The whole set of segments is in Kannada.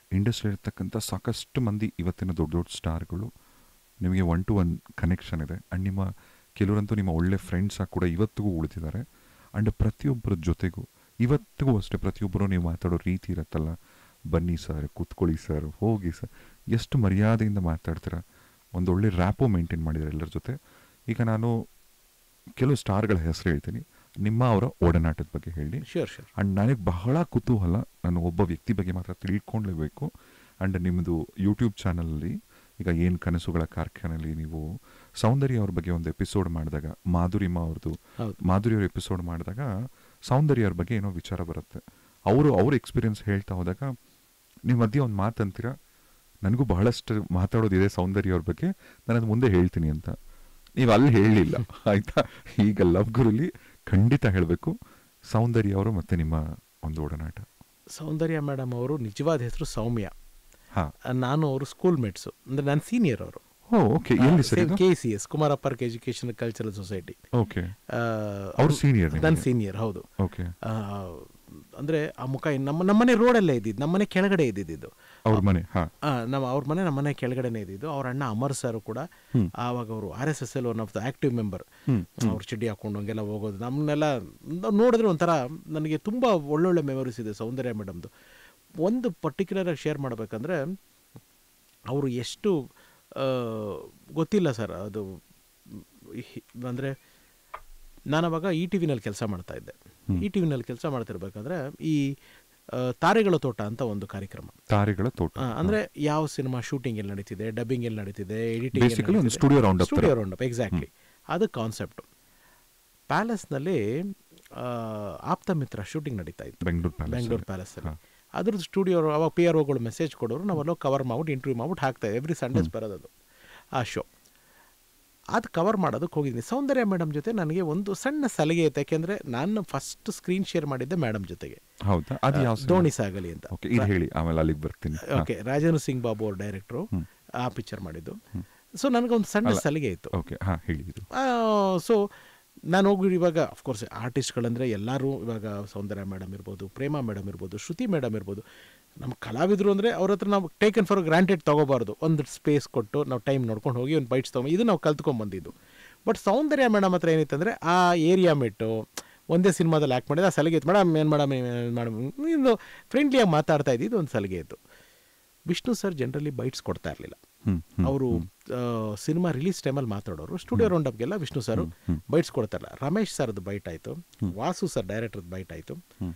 ಇಂಡಸ್ಟ್ರಿ ಇರ್ತಕ್ಕಂಥ ಸಾಕಷ್ಟು ಮಂದಿ ಇವತ್ತಿನ ದೊಡ್ಡ ದೊಡ್ಡ ಸ್ಟಾರ್ಗಳು ನಿಮಗೆ ಒನ್ ಟು ಒನ್ ಕನೆಕ್ಷನ್ ಇದೆ ಆ್ಯಂಡ್ ನಿಮ್ಮ ಕೆಲವರಂತೂ ನಿಮ್ಮ ಒಳ್ಳೆ ಫ್ರೆಂಡ್ಸ್ ಆಗಿ ಕೂಡ ಇವತ್ತಿಗೂ ಉಳಿದಿದ್ದಾರೆ ಆ್ಯಂಡ್ ಪ್ರತಿಯೊಬ್ಬರ ಜೊತೆಗೂ ಇವತ್ತಿಗೂ ಅಷ್ಟೇ ಪ್ರತಿಯೊಬ್ಬರು ನೀವು ಮಾತಾಡೋ ರೀತಿ ಇರುತ್ತಲ್ಲ ಬನ್ನಿ ಸರ್ ಕೂತ್ಕೊಳ್ಳಿ ಸರ್ ಹೋಗಿ ಸರ್ ಎಷ್ಟು ಮರ್ಯಾದೆಯಿಂದ ಮಾತಾಡ್ತೀರಾ ಒಂದು ಒಳ್ಳೆ ರ್ಯಾಪೋ ಮೇಂಟೈನ್ ಮಾಡಿದ್ದಾರೆ ಎಲ್ಲರ ಜೊತೆ ಈಗ ನಾನು ಕೆಲವು ಸ್ಟಾರ್ಗಳ ಹೆಸರು ಹೇಳ್ತೀನಿ ನಿಮ್ಮ ಅವರ ಒಡನಾಟದ ಬಗ್ಗೆ ಹೇಳಿ ಶ್ಯೂರ್ ಶ್ಯೂರ್ ಆ್ಯಂಡ್ ನನಗೆ ಬಹಳ ಕುತೂಹಲ ನಾನು ಒಬ್ಬ ವ್ಯಕ್ತಿ ಬಗ್ಗೆ ಮಾತ್ರ ತಿಳ್ಕೊಳ್ಳೇಬೇಕು ಆ್ಯಂಡ್ ನಿಮ್ಮದು ಯೂಟ್ಯೂಬ್ ಚಾನಲಲ್ಲಿ ಈಗ ಏನು ಕನಸುಗಳ ಕಾರ್ಖಾನೆಯಲ್ಲಿ ನೀವು ಸೌಂದರ್ಯ ಅವ್ರ ಬಗ್ಗೆ ಒಂದು ಎಪಿಸೋಡ್ ಮಾಡಿದಾಗ ಮಾಧುರಿಮಾ ಅವ್ರದ್ದು ಹೌದು ಮಾಧುರಿ ಅವ್ರ ಎಪಿಸೋಡ್ ಮಾಡಿದಾಗ ಸೌಂದರ್ಯ ಅವ್ರ ಬಗ್ಗೆ ಏನೋ ವಿಚಾರ ಬರುತ್ತೆ ಅವರು ಅವ್ರ ಎಕ್ಸ್ಪೀರಿಯನ್ಸ್ ಹೇಳ್ತಾ ಹೋದಾಗ ನಿಮ್ಮ ಮಧ್ಯೆ ಒಂದು ಮಾತಂತೀರ ನನಗೂ ಬಹಳಷ್ಟು ಮಾತಾಡೋದಿದೆ ಸೌಂದರ್ಯ ಅವ್ರ ಬಗ್ಗೆ ನಾನು ಅದು ಮುಂದೆ ಹೇಳ್ತೀನಿ ಅಂತ ನೀವು ಅಲ್ಲಿ ಹೇಳಲಿಲ್ಲ ಆಯ್ತಾ ಈಗ ಲವ್ ಗುರುಲಿ ಖಂಡಿತ ಹೇಳಬೇಕು ಸೌಂದರ್ಯ ಅವರು ಮತ್ತೆ ನಿಮ್ಮ ಒಂದು ಒಡನಾಟ ಸೌಂದರ್ಯ ಮೇಡಮ್ ಅವರು ನಿಜವಾದ ಹೆಸರು ಸೌಮ್ಯ ಹಾ ಆ, ನಾನು ಅವರು ಸ್ಕೂಲ್ ಮೇಟ್ಸು ಅಂದರೆ ನನ್ನ ಸೀನಿಯರ್ ಅವರು ಓ ಓಕೆ ಎಲ್ಲಿ ಸರ್ ಇದು K C S Kumara Park education cultural society okay ಅವ್ರು senior ನಿಮ್ಗೆ? ನನ್ನ ಸೀನಿಯರ್ ಹೌದು ಓಕೆ ಆ, ಅಂದ್ರೆ ಆ ಮುಖ ಇನ್ ನಮ್ಮ ನಮ್ಮನೆ ರೋಡಲ್ಲೇ ಇದ್ದಿದ್ದು ನಮ್ಮನೆ ಕೆಳಗಡೆ ಇದ್ದಿದ್ದು ಅವ್ರ ಮನೆ ಹಾ ಆ, ನಮ್ಮ ಅವ್ರ ಮನೆ ನಮ್ಮನೆ ಕೆಳಗಡೆನೇ ಇದ್ದಿದ್ದು ಅವ್ರ ಅಣ್ಣ ಅಮರ್ ಸರ್ ಕೂಡ ಆವಾಗ ಅವರು ಆರ್ ಎಸ್ ಎಸ್ ಎಲ್ one of the active member ಅವ್ರು ಚಡ್ಡಿ ಹಾಕೊಂಡು ಹಂಗೆಲ್ಲ ಹೋಗೋದು ನಮ್ಮನ್ನೆಲ್ಲ ನಾವ್ ನೋಡಿದ್ರೆ ಒಂಥರ ನನಗೆ ತುಂಬ ಒಳ್ಳೊಳ್ಳೆ ಮೆಮೊರೀಸ್ ಇದೆ ಸೌಂದರ್ಯ ಮೇಡಮ್ದು ಒಂದು ಪರ್ಟಿಕ್ಯುಲರ್ ಆಗಿ ಶೇರ್ ಮಾಡಬೇಕಂದ್ರೆ ಅವರು ಎಷ್ಟು ಆ, ಗೊತ್ತಿಲ್ಲ ಸರ್ ಅದು ಅಂದರೆ ನಾನು ಅವಾಗ ಇ ಟಿ ವಿನಲ್ಲಿ ಕೆಲಸ ಮಾಡ್ತಾ ಇದ್ದೆ ಇ ಟಿ ವಿನಲ್ಲಿ ಕೆಲಸ ಮಾಡ್ತಿರ್ಬೇಕಾದ್ರೆ ಈ ಆ, ತಾರೆಗಳ ತೋಟ ಅಂತ ಒಂದು ಕಾರ್ಯಕ್ರಮ ತಾರೆಗಳ ತೋಟ ಆ, ಅಂದ್ರೆ ಯಾವ ಸಿನಿಮಾ ಶೂಟಿಂಗ್ ಎಲ್ಲಿ ನಡೀತಿದೆ ಡಬ್ಬಿಂಗ್ ಎಲ್ಲಿ ನಡೀತಿದೆ Basically ಒಂದು studio roundup ತರ. ಸ್ಟುಡಿಯೋ ರೌಂಡ್ ಅಪ್ ಎಕ್ಸಾಕ್ಟ್ಲಿ ಅದು ಕಾನ್ಸೆಪ್ಟ್ ಪ್ಯಾಲೇಸ್ನಲ್ಲಿ ಆಪ್ತ ಮಿತ್ರ ಶೂಟಿಂಗ್ ನಡೀತಾ ಇತ್ತು ಬೆಂಗಳೂರು ಪ್ಯಾಲೇಸ್ ಬೆಂಗಳೂರು ಪ್ಯಾಲೇಸಲ್ಲಿ ಅದ್ರದ್ದು ಸ್ಟುಡಿಯೋ ಅವಾಗ ಪಿ ಆರ್ ಒಗಳು ಮೆಸೇಜ್ ಕೊಡೋರು ನಾವೆಲ್ಲ ಕವರ್ ಮಾಡ್ಬಿಟ್ಟು ಇಂಟರ್ವ್ಯೂ ಮಾಡ್ಬಿಟ್ಟು ಹಾಕ್ತಾ ಎವ್ರಿ ಸಂಡೇಸ್ ಬರೋದು ಅದು ಆ ಶೋ ಅದು ಕವರ್ ಮಾಡೋದಕ್ಕೆ ಹೋಗಿದ್ದೀನಿ ಸೌಂದರ್ಯ ಮೇಡಮ್ ಜೊತೆ ನನಗೆ ಒಂದು ಸಣ್ಣ ಸಲಿಗೆ ಇತ್ತು ಯಾಕೆಂದರೆ ನಾನು ಫಸ್ಟ್ ಸ್ಕ್ರೀನ್ ಶೇರ್ ಮಾಡಿದ್ದೆ ಮೇಡಮ್ ಜೊತೆಗೆ ಹೌದಾ ಅದು ಯಾವ ದೋಣಿ ಸಾಗಲಿ ಅಂತ ಓಕೆ ಇದು ಹೇಳಿ ಆಮೇಲೆ ಅಲ್ಲಿಗೆ ಬರ್ತೀನಿ ಹಾ. ಓಕೆ ರಾಜೇಂದ್ರ ಸಿಂಗ್ ಬಾಬು ಅವ್ರ ಡೈರೆಕ್ಟ್ರು ಆ ಪಿಕ್ಚರ್ ಮಾಡಿದ್ದು ಸೊ ನನಗೊಂದು ಸಣ್ಣ ಸಲಿಗೆ ಇತ್ತು ಓಕೆ ಹಾ ಹೇಳಿ ಇದು ಸೊ ನಾನು ಹೋಗಿ ಇವಾಗ ಅಫ್ಕೋರ್ಸ್ ಆರ್ಟಿಸ್ಟ್ಗಳಂದರೆ ಎಲ್ಲರೂ ಇವಾಗ ಸೌಂದರ್ಯ ಮೇಡಮ್ ಇರ್ಬೋದು ಪ್ರೇಮ ಮೇಡಮ್ ಇರ್ಬೋದು ಶ್ರುತಿ ಮೇಡಮ್ ಇರ್ಬೋದು ನಮ್ಮ ಕಲಾವಿದರು ಅಂದರೆ ಅವ್ರ ಹತ್ರ ನಾವು ಟೇಕನ್ ಫಾರ್ ಗ್ರಾಂಟೆಡ್ ತೊಗೋಬಾರ್ದು ಒಂದು ಸ್ಪೇಸ್ ಕೊಟ್ಟು ನಾವು ಟೈಮ್ ನೋಡ್ಕೊಂಡು ಹೋಗಿ ಒಂದು ಬೈಟ್ಸ್ ತೊಗೊಂಡು ಇದು ನಾವು ಕಲ್ತ್ಕೊಂಡ್ ಬಂದಿದ್ದು ಬಟ್ ಸೌಂದರ್ಯ ಮೇಡಮ್ ಹತ್ರ ಏನಿತ್ತಂದರೆ ಆ ಏರಿಯಾ ಮೆಟ್ಟು ಒಂದೇ ಸಿನಿಮಾದಲ್ಲಿ ಆ್ಯಕ್ಟ್ ಮಾಡಿದ್ರೆ ಆ ಸಲಿಗೆ ಇತ್ತು ಮೇಡಮ್ ಏನು ಮೇಡಮ್ ಮೇಡಮ್ ಇದು ಫ್ರೆಂಡ್ಲಿಯಾಗಿ ಮಾತಾಡ್ತಾ ಇದ್ದಿದ್ದು ಒಂದು ಸಲಿಗೆ ಇತ್ತು ವಿಷ್ಣು ಸರ್ ಜನರಲಿ ಬೈಟ್ಸ್ ಕೊಡ್ತಾ ಇರಲಿಲ್ಲ ಹ್ಮ್ ಹ್ಮ್ ಅವರು ಸಿನಿಮಾ ರಿಲೀಸ್ ಟೈಮಲ್ಲಿ ಮಾತಾಡೋರು ಸ್ಟುಡಿಯೋ ರೌಂಡಪ್ಗೆಲ್ಲ ವಿಷ್ಣು ಸರ್ ಬೈಟ್ಸ್ ಕೊಡ್ತಾರಲ್ಲ ರಮೇಶ್ ಸರ್ದು ಬೈಟ್ ಆಯಿತು ವಾಸು ಸರ್ ಡೈರೆಕ್ಟರ್ದು ಬೈಟ್ ಆಯಿತು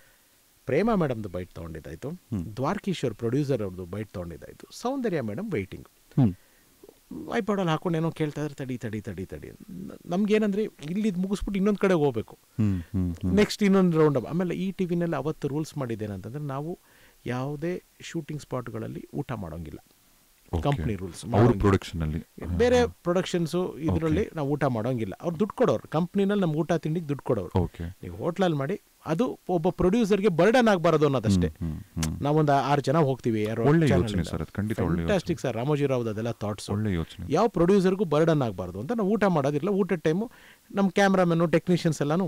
ಪ್ರೇಮ ಮೇಡಮ್ದು ಬೈಟ್ ತೊಗೊಂಡಿದ್ದಾಯಿತು ದ್ವಾರಕೀಶ್ವರ್ ಪ್ರೊಡ್ಯೂಸರ್ ಅವ್ರದ್ದು ಬೈಟ್ ತೊಗೊಂಡಿದ್ದಾಯಿತು ಸೌಂದರ್ಯ ಮೇಡಮ್ ವೈಟಿಂಗ್ ಹ್ಮ್ ಐಪಾಡಲ್ಲಿ ಹಾಕೊಂಡು ಏನೋ ಕೇಳ್ತಾ ಇದ್ರೆ ತಡಿ ತಡಿ ತಡಿ ತಡಿ ನಮ್ಗೇನಂದ್ರೆ ಇಲ್ಲಿ ಮುಗಿಸ್ಬಿಟ್ಟು ಇನ್ನೊಂದು ಕಡೆ ಹೋಗ್ಬೇಕು ಹ್ಮ್ ಹ್ಮ್ ಹ್ಮ್ ನೆಕ್ಸ್ಟ್ ಇನ್ನೊಂದು ರೌಂಡ್ ಅಪ್ ಆಮೇಲೆ ಈ ಟಿ ವಿನಲ್ಲಿ ಅವತ್ತು ರೂಲ್ಸ್ ಮಾಡಿದ್ದೇನಂತಂದ್ರೆ ನಾವು ಯಾವುದೇ ಶೂಟಿಂಗ್ ಸ್ಪಾಟ್ಗಳಲ್ಲಿ ಊಟ ಮಾಡೋಂಗಿಲ್ಲ Okay. ಕಂಪ್ನಿ ರೂಲ್ಸ್ ಅವ್ರ ಪ್ರೊಡಕ್ಷನ್ ಅಲ್ಲಿ ಬೇರೆ ಪ್ರೊಡಕ್ಷನ್ಸು ಇದರಲ್ಲಿ ನಾವು ಊಟ ಮಾಡೋಂಗಿಲ್ಲ ಅವ್ರು ದುಡ್ಡು ಕೊಡೋರು ಕಂಪ್ನಿನಲ್ಲಿ ನಮ್ಗೆ ಊಟ ತಿಂಡಿಗೆ ದುಡ್ಡು ಕೊಡೋರು ಓಕೆ ನೀವು ಹೋಟ್ಲಲ್ಲಿ ಮಾಡಿ ಅದು ಒಬ್ಬ ಪ್ರೊಡ್ಯೂಸರ್ಗೆ ಬರ್ಡನ್ ಆಗಬಾರದು ಅನ್ನೋದಷ್ಟೇ ಹ್ಮ್ ಹ್ಮ್ ನಾವೊಂದು ಆರು ಜನ ಹೋಗ್ತೀವಿ ಯಾರೋ ಒಳ್ಳೆ ಯೋಚನೆ ಸರ್ ಅದು ಖಂಡಿತ ಒಳ್ಳೆ ಯೋಚನೆ ಫ್ಯಾಂಟಾಸ್ಟಿಕ್ ಸರ್ ರಾಮೋಜಿರಾವ್ ಅದೆಲ್ಲ ಥಾಟ್ಸ್ ಒಳ್ಳೆ ಯೋಚನೆ ಯಾವ ಪ್ರೊಡ್ಯೂಸರ್ಗೂ ಬರ್ಡನ್ ಆಗಬಾರ್ದು ಅಂತ ನಾವು ಊಟ ಮಾಡೋದಿಲ್ಲ ಊಟದ ಟೈಮು ನಮ್ಮ ಕ್ಯಾಮ್ರಾಮನ್ನು ಟೆಕ್ನಿಷಿಯನ್ಸ್ ಎಲ್ಲನೂ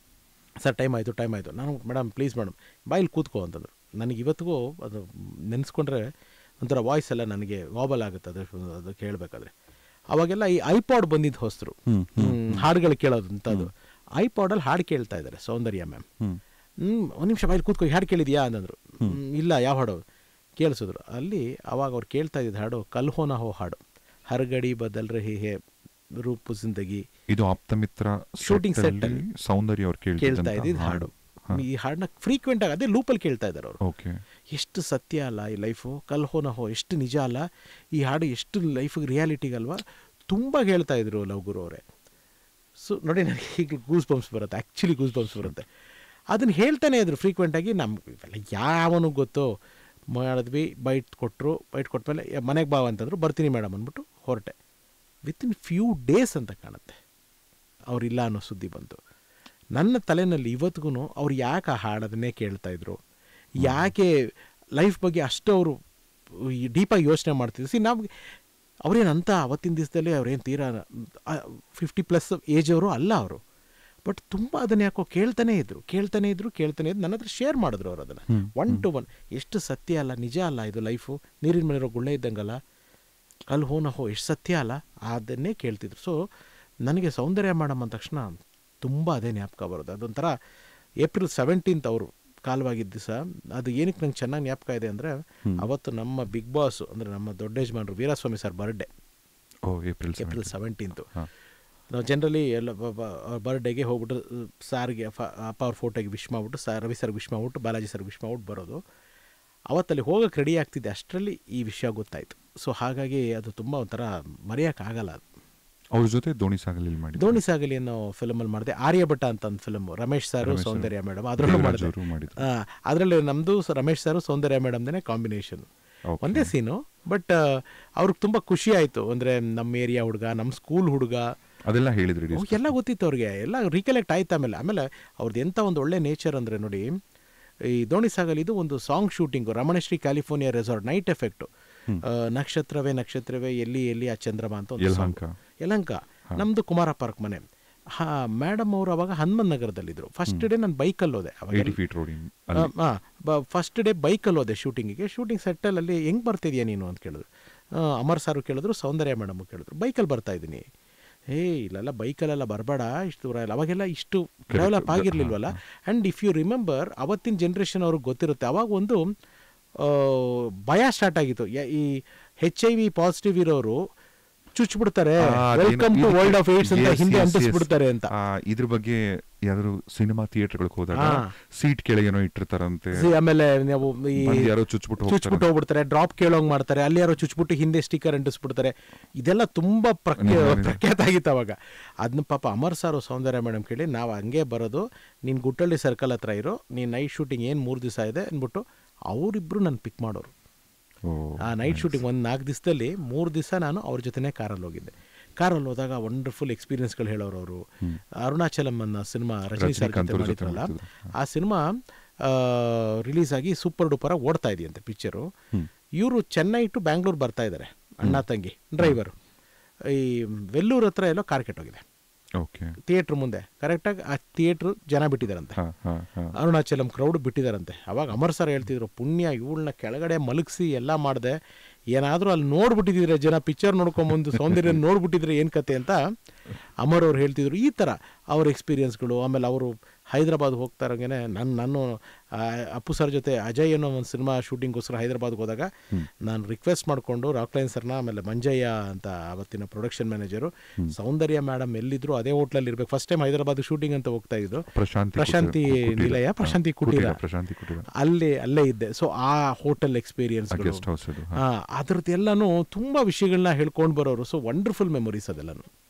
ಸರ್ ಟೈಮ್ ಆಯಿತು ಟೈಮ್ ಆಯಿತು ನಾನು ಮೇಡಮ್ ಪ್ಲೀಸ್ ಮೇಡಮ್ ಬಾಯಲ್ಲಿ ಕೂತ್ಕೋ ಅಂತಂದ್ರು ನನಗೆ ಇವತ್ತಿಗೂ ಅದು ನೆನೆಸ್ಕೊಂಡ್ರೆ ಒಂಥರ ವಾಯ್ಸ್ ಎಲ್ಲ ನನಗೆ ವಾಬಲ್ ಆಗುತ್ತೆ ಅದು ಅದು ಕೇಳಬೇಕಾದ್ರೆ ಅವಾಗೆಲ್ಲ ಈ ಐಪಾಡ್ ಬಂದಿದ್ದು ಹೊಸ್ತರು ಹ್ಮ್ ಹಾಡುಗಳು ಕೇಳೋದು ಅಂಥದ್ದು ಐಪಾಡಲ್ಲಿ ಹಾಡು ಕೇಳ್ತಾ ಇದ್ದಾರೆ ಸೌಂದರ್ಯ ಮ್ಯಾಮ್ ಹ್ಮ್ ಹ್ಞೂ ಒಂದು ನಿಮಿಷ ಬಾಯಲ್ಲಿ ಕೂತ್ಕೊ ಈ ಹಾಡು ಕೇಳಿದ್ಯಾ ಅಂತಂದ್ರು "ಹ್ಮ್, ಇಲ್ಲ ಯಾವ ಹಾಡು ಕೇಳಿಸಿದ್ರು ಅಲ್ಲಿ ಅವಾಗ ಅವ್ರು ಕೇಳ್ತಾ ಇದ್ದ ಹಾಡು ಕಲ್ಹೋನ ಹೋ ಹಾಡು ಹರ್ಗಡಿ ಬದಲ್ ರಹಿ ಹೇ ರೂಪು ಜಿಂದಗಿ ಇದು ಆಪ್ತಮಿತ್ರ Shooting set set ಅಲ್ಲಿ ಸೌಂದರ್ಯ ಅವ್ರು ಕೇಳ್ತಾ ಕೇಳ್ತಿದ್ದಂತ ಇದ್ದಿದ್ದು ಹಾಡು ಈ ಹಾಡನ್ನ ಫ್ರೀಕ್ವೆಂಟ್ ಆಗಿ ಅದೇ ಲೂಪಲ್ಲಿ ಕೇಳ್ತಾ ಇದ್ದಾರೆ ಅವರು ಓಕೆ ಎಷ್ಟು ಸತ್ಯ ಅಲ್ಲ ಈ ಲೈಫು ಕಲ್ಹೋನ ಹೋ ಎಷ್ಟು ನಿಜ ಅಲ್ಲ ಈ ಹಾಡು ಎಷ್ಟು ಲೈಫಿಗೆ ರಿಯಾಲಿಟಿಗಲ್ವಾ ತುಂಬ ಹೇಳ್ತಾ ಇದ್ರು ಲವ್ ಗುರು ಅವರೇ ಸೊ ನೋಡಿ ನನಗೆ ಈಗ ಗೂಸ್ ಬಂಪ್ಸ್ ಬರುತ್ತೆ ಆ್ಯಕ್ಚುಲಿ ಗೂಸ್ ಬಂಪ್ಸ್ ಬರುತ್ತೆ ಅದನ್ನು ಹೇಳ್ತಾನೆ ಇದ್ರು ಫ್ರೀಕ್ವೆಂಟಾಗಿ ನಮ್ಮ ಇವೆಲ್ಲ ಯಾವನು ಗೊತ್ತು ಮಾಡಿದ್ವಿ ಬೈಟ್ ಕೊಟ್ಟರು ಬೈಟ್ ಕೊಟ್ಮೇಲೆ ಮನೆಗೆ ಬಾವ ಅಂತಂದ್ರು ಬರ್ತೀನಿ ಮೇಡಮ್ ಅಂದ್ಬಿಟ್ಟು ಹೊರಟೆ ವಿತಿನ್ ಫ್ಯೂ ಡೇಸ್ ಅಂತ ಕಾಣುತ್ತೆ ಅವರಿಲ್ಲ ಅನ್ನೋ ಸುದ್ದಿ ಬಂತು ನನ್ನ ತಲೆನಲ್ಲಿ ಇವತ್ತಿಗೂ ಅವ್ರು ಯಾಕೆ ಆ ಹಾಡೋದನ್ನೇ ಕೇಳ್ತಾ ಇದ್ರು ಯಾಕೆ ಲೈಫ್ ಬಗ್ಗೆ ಅಷ್ಟು ಅವರು ಡೀಪಾಗಿ ಯೋಚನೆ ಮಾಡ್ತಿದ್ರು ಸಿ ನಾವು ಅವ್ರೇನಂತ ಅವತ್ತಿನ ದಿವಸದಲ್ಲಿ ಅವ್ರೇನು ತೀರಾ ಫಿಫ್ಟಿ ಪ್ಲಸ್ ಏಜ್ ಅವರು ಅಲ್ಲ ಅವರು ಬಟ್ ತುಂಬ ಅದನ್ನ ಯಾಕೋ ಕೇಳ್ತಾನೆ ಇದ್ರು ಕೇಳ್ತಾನೆ ಇದ್ರು ಕೇಳ್ತಾನೆ ಇದ್ರು ನನ್ನ ಹತ್ರ ಶೇರ್ ಮಾಡಿದ್ರು ಅವ್ರು ಅದನ್ನು ಹ್ಮ್, ಒನ್ ಟು ಒನ್ ಎಷ್ಟು ಸತ್ಯ ಅಲ್ಲ ನಿಜ ಅಲ್ಲ ಇದು ಲೈಫು ನೀರಿನ ಮೇಲಿರೋ ಗುಳ್ಳೆ ಇದ್ದಂಗಲ್ಲ ಅಲ್ಲಿ ಹೋ ನಹೋ ಎಷ್ಟು ಸತ್ಯ ಅಲ್ಲ ಅದನ್ನೇ ಕೇಳ್ತಿದ್ರು ಸೊ ನನಗೆ ಸೌಂದರ್ಯ ಮಾಡಮ್ ಅಂದ ತಕ್ಷಣ ತುಂಬ ಅದೇ ಜ್ಞಾಪಕ ಬರೋದು ಅದೊಂಥರ ಏಪ್ರಿಲ್ ಸೆವೆಂಟೀನ್ತ್ ಅವರು ಕಾಲವಾಗಿದ್ದ ದಿವಸ ಅದು ಏನಕ್ಕೆ ನಂಗೆ ಚೆನ್ನಾಗಿ ಜ್ಞಾಪಕ ಇದೆ ಅಂದರೆ ಹ್ಮ್. ಅವತ್ತು ನಮ್ಮ ಬಿಗ್ ಬಾಸ್ ಅಂದರೆ ನಮ್ಮ ದೊಡ್ಡ ಯಜಮಾನರು Veeraswamy sir birthday oh April April seventeenth ಹಾಂ ನಾವು ಜನರಲಿ ಎಲ್ಲ ಬರ್ಡೇಗೆ ಹೋಗ್ಬಿಟ್ಟು ಸಾರಿಗೆ ಫ- ಅಪ್ಪ ಅವ್ರ ಫೋಟೋಗೆ ವಿಶ್ ಮಾಡ್ಬಿಟ್ಟು ಸಾ ರವಿ ಸರ್ಗೆ ವಿಶ್ ಮಾಡ್ಬಿಟ್ಟು ಬಾಲಾಜಿ ಸರ್ಗೆ ವಿಶ್ ಮಾಡ್ಬಿಟ್ಟು ಬರೋದು ಅವತ್ತಲ್ಲಿ ಹೋಗೋಕೆ ರೆಡಿ ಆಗ್ತಿದ್ದೆ ಅಷ್ಟರಲ್ಲಿ ಈ ವಿಷಯ ಗೊತ್ತಾಯಿತು ಸೊ ಹಾಗಾಗಿ ಅದು ತುಂಬ ಒಂಥರ ಮರೆಯೋಕ್ಕಾಗಲ್ಲ ಅದು ಅವ್ರ ಜೊತೆ ದೋಣಿ ಸಾಗಲಿ ಮಾಡಿ ದೋಣಿ ಸಾಗಲಿ ಅನ್ನೋ ಫಿಲಮಲ್ಲಿ ಮಾಡಿದೆ ಆರ್ಯಭಟ್ಟ ಅಂತ ಒಂದು film Ramesh sir Ramesh sir. Soundarya madam ಅದರಲ್ಲೂ ಮಾಡಿದೆ ಅವರು ಮಾಡಿದ್ರು ಅದರಲ್ಲಿ ನಮ್ಮದು ರಮೇಶ್ ಸರ್ ಸೌಂದರ್ಯ ಮೇಡಮ್ದೇ ಕಾಂಬಿನೇಷನ್ Okay. ಒಂದೇ ಸೀನು ಬಟ್ ಅವ್ರಿಗೆ ತುಂಬ ಖುಷಿ ಆಯಿತು ಅಂದರೆ ನಮ್ಮ ಏರಿಯಾ ಹುಡುಗ ನಮ್ಮ ಸ್ಕೂಲ್ ಹುಡುಗ ಅದೆಲ್ಲ ಹೇಳಿದ್ರಿ ಅವ್ ಎಲ್ಲ ಗೊತ್ತಿತ್ತು ಅವ್ರಿಗೆ ಎಲ್ಲ ರೀಕಲೆಕ್ಟ್ ಆಯ್ತು ಆಮೇಲೆ ಆಮೇಲೆ ಅವ್ರದ್ದು ಎಂಥ ಒಂದು ಒಳ್ಳೆ ನೇಚರ್ ಅಂದರೆ ನೋಡಿ ಈ ದೋಣಿ ಸಾಗಲ್ ಇದು ಒಂದು song shooting Ramanashree California resort night effect ನಕ್ಷತ್ರವೇ ನಕ್ಷತ್ರವೇ ಎಲ್ಲಿ ಎಲ್ಲಿ ಆ ಚಂದ್ರಮ ಅಂತ ಒಂದು song. ಯಲಹಂಕ ಯಲಹಂಕ ನಮ್ಮದು ಕುಮಾರ ಪಾರ್ಕ್ ಮನೆ ಹಾ ಮೇಡಮ್ ಅವರು ಅವಾಗ ಹನುಮನ್ ನಗರದಲ್ಲಿದ್ದರು ಫಸ್ಟ್ ಡೇ ನಾನು ಬೈಕಲ್ಲಿ ಹೋದೆ ಅವಾಗ ಏಯ್ಟಿ ಫೀಟ್ ರೋಡ್ ಹಾಂ ಫಸ್ಟ್ ಡೇ ಬೈಕಲ್ಲಿ ಹೋದೆ ಶೂಟಿಂಗಿಗೆ ಶೂಟಿಂಗ್ ಸೆಟ್ಟಲ್ಲಿ ಹೆಂಗೆ ಬರ್ತಿದ್ಯಾ ನೀನು ಅಂತ ಕೇಳಿದ್ರು ಆ, ಅಮರ್ ಸಾರು ಕೇಳಿದ್ರು ಸೌಂದರ್ಯ ಮೇಡಮ್ ಕೇಳಿದ್ರು ಬೈಕಲ್ಲಿ ಬರ್ತಾ ಇದ್ದೀನಿ ಹೇ ಇಲ್ಲೆಲ್ಲ ಬೈಕಲ್ಲೆಲ್ಲ ಬರಬೇಡ ಇಷ್ಟು ದೂರ ಇಲ್ಲ ಅವಾಗೆಲ್ಲ ಇಷ್ಟು ಡೆವಲಪ್ ಆಗಿರಲಿಲ್ವಲ್ಲ ಆ್ಯಂಡ್ ಇಫ್ ಯು ರಿಮೆಂಬರ್ ಅವತ್ತಿನ ಜನ್ರೇಷನ್ ಅವ್ರಿಗೆ ಗೊತ್ತಿರುತ್ತೆ ಅವಾಗ ಒಂದು ಆ, ಭಯ ಸ್ಟಾರ್ಟ್ ಆಗಿತ್ತು ಯ- ಈ ಹೆಚ್ ಐ ವಿ ಪಾಸಿಟಿವ್ ಇರೋರು ಚುಚ್ಬಿಡ್ತಾರೆ welcome to world of AIDS ಅಂತ ಹಿಂದೆ ಅಂಟಿಸ್ಬಿಡ್ತಾರೆ ಅಂತ ಇದ್ರ ಬಗ್ಗೆ ಯಾವ್ದಾದ್ರು ಸಿನಿಮಾ ಥಿಯೇಟರ್ಗಳಿಗೆ ಹೋದಾಗ ಹಾ. ಸೀಟ್ ಕೆಳಗೇನೋ ಇಟ್ಟಿರ್ತಾರಂತೆ See, ಆಮೇಲೆ ನಾವು ಈ ಬಂದು ಯಾರೋ ಚುಚ್ಬಿಟ್ಟು ಹೋಗ್ತಾರೆ ಚುಚ್ಬಿಟ್ಟು ಹೋಗ್ಬಿಡ್ತಾರೆ ಡ್ರಾಪ್ ಕೇಳೋಂಗ್ ಮಾಡ್ತಾರೆ ಅಲ್ಲಿ ಯಾರೋ ಚುಚ್ಬಿಟ್ಟು ಹಿಂದೆ ಸ್ಟಿಕ್ಕರ್ ಅಂಟಿಸ್ಬಿಡ್ತಾರೆ ಇದೆಲ್ಲ ತುಂಬಾ ಪ್ರಖ್ಯ ನಿಜ, ನಿಜ. ಪ್ರಖ್ಯಾತ ಆಗಿತ್ತು ಅವಾಗ ಅದನ್ನ ಪಾಪ ಅಮರ್ ಸಾರು ಸೌಂದರ್ಯ ಮೇಡಮ್ ಕೇಳಿ ನಾವು ಹಂಗೆ ಬರೋದು ನೀನು ಗುಟ್ಟಳ್ಳಿ ಸರ್ಕಲ್ ಹತ್ರ ಇರೋ ನೀನು ನೈಟ್ ಶೂಟಿಂಗ್ ಏನು ಮೂರು ದಿವಸ ಇದೆ ಅಂದ್ಬಿಟ್ಟು ಅವರಿಬ್ರು ನನ್ನ ಪಿಕ್ ಮಾಡೋರು ಓ, ಆ ನೈಟ್ ಶೂಟಿಂಗ್ ಒಂದು ನಾಲ್ಕು ದಿವಸದಲ್ಲಿ ಮೂರು ದಿವಸ ನಾನು ಅವ್ರ ಜೊತೆನೇ ಕಾರಲ್ಲಿ ಹೋಗಿದ್ದೆ ಕಾರಲ್ಲಿ ಹೋದಾಗ ವಂಡರ್ಫುಲ್ ಎಕ್ಸ್ಪೀರಿಯನ್ಸ್ಗಳು ಹೇಳೋರು ಅವರು ಅರುಣಾಚಲಂ ಅನ್ನೋ ಸಿನಿಮಾ ರಜನಿ ಸರ್ ರಜನಿಕಾಂತ್ ಜೊತೆ ಅವ್ರ ಜೊತೆ ಮಾಡಿದ್ರಲ್ಲ ಮಾಡ್ತಿದ್ರು. ಆ ಸಿನಿಮಾ ರಿಲೀಸ್ ಆಗಿ ಸೂಪರ್ ಡೂಪರ್ ಓಡ್ತಾ ಇದೆಯಂತೆ ಪಿಕ್ಚರು ಇವರು ಚೆನ್ನೈ ಟು ಬ್ಯಾಂಗ್ಳೂರ್ ಬರ್ತಾ ಇದ್ದಾರೆ ಅಣ್ಣ ತಂಗಿ ಡ್ರೈವರು ಈ ವೆಲ್ಲೂರ್ ಹತ್ರ ಎಲ್ಲೋ ಕಾರ್ ಕೆಟ್ಟೋಗಿದೆ ಓಕೆ ಥಿಯೇಟ್ರ್ ಮುಂದೆ ಕರೆಕ್ಟಾಗಿ ಆ ಥಿಯೇಟ್ರ್ ಜನ ಬಿಟ್ಟಿದ್ದಾರಂತೆ ಹಾ ಹಾ ಹಾ ಅರುಣಾಚಲಂ ಕ್ರೌಡ್ ಬಿಟ್ಟಿದ್ದಾರಂತೆ ಅವಾಗ ಅಮರ್ ಸರ್ ಹೇಳ್ತಿದ್ರು ಪುಣ್ಯ ಇವಳನ್ನ ಕೆಳಗಡೆ ಮಲಗಿಸಿ ಎಲ್ಲ ಮಾಡಿದೆ ಏನಾದರೂ ಅಲ್ಲಿ ನೋಡ್ಬಿಟ್ಟಿದ್ರೆ ಜನ ಪಿಕ್ಚರ್ ನೋಡ್ಕೊಂಬಂದು ಸೌಂದರ್ಯ ನೋಡ್ಬಿಟ್ಟಿದ್ರೆ ಏನು ಕತೆ ಅಂತ ಅಮರ್ ಅವ್ರು ಹೇಳ್ತಿದ್ರು ಈ ಥರ ಅವ್ರ ಎಕ್ಸ್ಪೀರಿಯನ್ಸ್ಗಳು ಆಮೇಲೆ ಅವರು ಹೈದರಾಬಾದ್ ಹೋಗ್ತಾ ಇರೋಂಗೆ ನಾನು ನಾನು ಆ, ಅಪ್ಪು ಸರ್ ಜೊತೆ ಅಜಯ್ ಅನ್ನೋ ಒಂದು ಸಿನಿಮಾ ಶೂಟಿಂಗ್ಗೋಸ್ಕರ ಹೈದರಾಬಾದ್ಗೆ ಹೋದಾಗ ನಾನು ರಿಕ್ವೆಸ್ಟ್ ಮಾಡಿಕೊಂಡು ರಾಕ್ಲೈನ್ ಸರ್ನ ಆಮೇಲೆ ಮಂಜಯ್ಯ ಅಂತ ಅವತ್ತಿನ ಪ್ರೊಡಕ್ಷನ್ ಮ್ಯಾನೇಜರು ಸೌಂದರ್ಯ ಮೇಡಮ್ ಎಲ್ಲಿದ್ರು ಅದೇ ಹೋಟ್ಲಲ್ಲಿ ಇರ್ಬೇಕು ಫಸ್ಟ್ ಟೈಮ್ ಹೈದರಾಬಾದ್ ಶೂಟಿಂಗ್ ಅಂತ ಹೋಗ್ತಾ ಇದ್ದು ಪ್ರಶಾಂತಿ ಪ್ರಶಾಂತಿ ಕುಟೀರ- ಕುಟೀರ. ನಿಲಯ, ಹಾ, ಪ್ರಶಾಂತಿ ಕುಟೀರ. ಪ್ರಶಾಂತಿ ಕುಟೀರ ಅಲ್ಲೇ ಅಲ್ಲೇ ಇದ್ದೆ ಸೊ ಆ ಹೋಟೆಲ್ ಎಕ್ಸ್ಪೀರಿಯನ್ಸ್ ಗೆಸ್ಟ್ ಹೌಸ್ ಇದು ಹಾ. ಅದ್ರದ್ದು ಎಲ್ಲಾನು ತುಂಬಾ ವಿಷಯಗಳನ್ನ ಹೇಳ್ಕೊಂಡು ಬರೋರು ಸೊ ವಂಡರ್ಫುಲ್ ಮೆಮೊರೀಸ್ ಅದೆಲ್ಲನು